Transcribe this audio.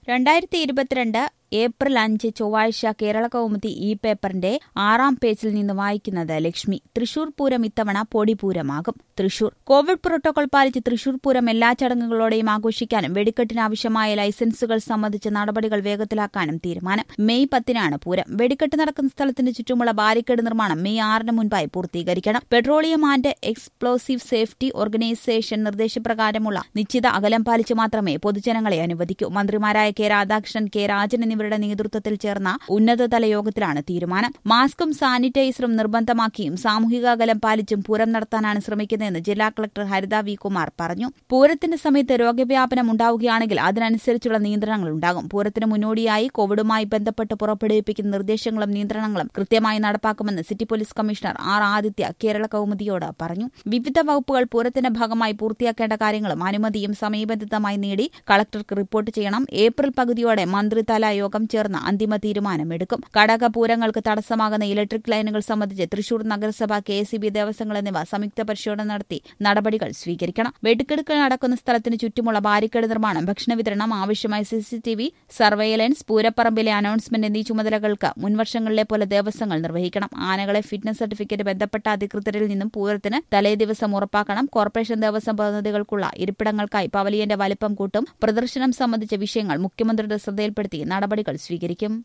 രണ്ടായിരത്തി ഇരുപത്തിരണ്ട് ഏപ്രിൽ അഞ്ച് ചൊവ്വാഴ്ച കേരള കൗമുദി ഈ പേപ്പറിന്റെ ആറാം പേജിൽ നിന്ന് വായിക്കുന്നത് ലക്ഷ്മി തൃശൂർ പൂരം ഇത്തവണ പൊടിപൂരമാകും തൃശൂർ കോവിഡ് പ്രോട്ടോകോൾ പാലിച്ച് തൃശൂർ പൂരം എല്ലാ ചടങ്ങുകളോടെയും ആഘോഷിക്കാനും വെടിക്കെട്ടിനാവശ്യമായ ലൈസൻസുകൾ സംബന്ധിച്ച നടപടികൾ വേഗത്തിലാക്കാനും തീരുമാനം മെയ് പത്തിനാണ് പൂരം വെടിക്കെട്ട് നടക്കുന്ന സ്ഥലത്തിന് ചുറ്റുമുള്ള ബാരിക്കേഡ് നിർമ്മാണം മെയ് ആറിന് മുൻപായി പൂർത്തീകരിക്കണം petroleum and explosive safety organisation നിർദ്ദേശപ്രകാരമുള്ള നിശ്ചിത അകലം പാലിച്ച് മാത്രമേ പൊതുജനങ്ങളെ അനുവദിക്കൂ മന്ത്രിമാരായ കെ രാധാകൃഷ്ണൻ കെ രാജൻ എന്നിവരുടെ നേതൃത്വത്തിൽ ചേർന്ന ഉന്നതതല യോഗത്തിലാണ് തീരുമാനം മാസ്കും സാനിറ്റൈസറും നിർബന്ധമാക്കിയും സാമൂഹിക അകലം പാലിച്ചും പൂരം നടത്താനാണ് ശ്രമിക്കുന്നതെന്ന് ജില്ലാ കളക്ടർ ഹരിത വി കുമാർ പറഞ്ഞു പൂരത്തിന്റെ സമയത്ത് രോഗവ്യാപനം ഉണ്ടാവുകയാണെങ്കിൽ അതിനനുസരിച്ചുള്ള നിയന്ത്രണങ്ങൾ ഉണ്ടാകും പൂരത്തിന് മുന്നോടിയായി കോവിഡുമായി ബന്ധപ്പെട്ട് പുറപ്പെടുവിപ്പിക്കുന്ന നിർദ്ദേശങ്ങളും നിയന്ത്രണങ്ങളും കൃത്യമായി നടപ്പാക്കുമെന്ന് city police commissioner R Aditya Kerala കൌമുദിയോട് പറഞ്ഞു വിവിധ വകുപ്പുകൾ പൂരത്തിന്റെ ഭാഗമായി പൂർത്തിയാക്കേണ്ട കാര്യങ്ങളും അനുമതിയും സമയബന്ധിതമായി നേടി കളക്ടർക്ക് റിപ്പോർട്ട് ചെയ്യണം ഏപ്രിൽ പകുതിയോടെ മന്ത്രിതല യോഗം ചേർന്ന് അന്തിമ തീരുമാനമെടുക്കും കടകപൂരങ്ങൾക്ക് തടസ്സമാകുന്ന ഇലക്ട്രിക് ലൈനുകൾ സംബന്ധിച്ച് തൃശൂർ നഗരസഭ കെ എസ് ബി ദേവസ്വങ്ങൾ എന്നിവ സംയുക്ത പരിശോധന നടത്തി നടപടികൾ സ്വീകരിക്കണം വെടിക്കെടുക്കൽ നടക്കുന്ന സ്ഥലത്തിന് ചുറ്റുമുള്ള ബാരിക്കേഡ് നിർമ്മാണം ഭക്ഷണ വിതരണം ആവശ്യമായ സിസിടിവി സർവൈലൻസ് പൂരപ്പറമ്പിലെ അനൗൺസ്മെന്റ് എന്നീ ചുമതലകൾക്ക് മുൻവർഷങ്ങളിലെ പോലെ ദേവസ്വങ്ങൾ നിർവഹിക്കണം ആനകളെ ഫിറ്റ്നസ് സർട്ടിഫിക്കറ്റ് ബന്ധപ്പെട്ട അധികൃതരിൽ നിന്നും പൂരത്തിന് തലേ ദിവസം ഉറപ്പാക്കണം കോർപ്പറേഷൻ ദേവസ്വം പ്രതിനിധികൾക്കുള്ള ഇരിപ്പിടങ്ങൾക്കായി പവലിയന്റെ വലിപ്പം കൂട്ടും പ്രദർശനം സംബന്ധിച്ച വിഷയങ്ങൾ മുഖ്യമന്ത്രിയുടെ ശ്രദ്ധയിൽപ്പെടുത്തി നടപടികൾ സ്വീകരിക്കും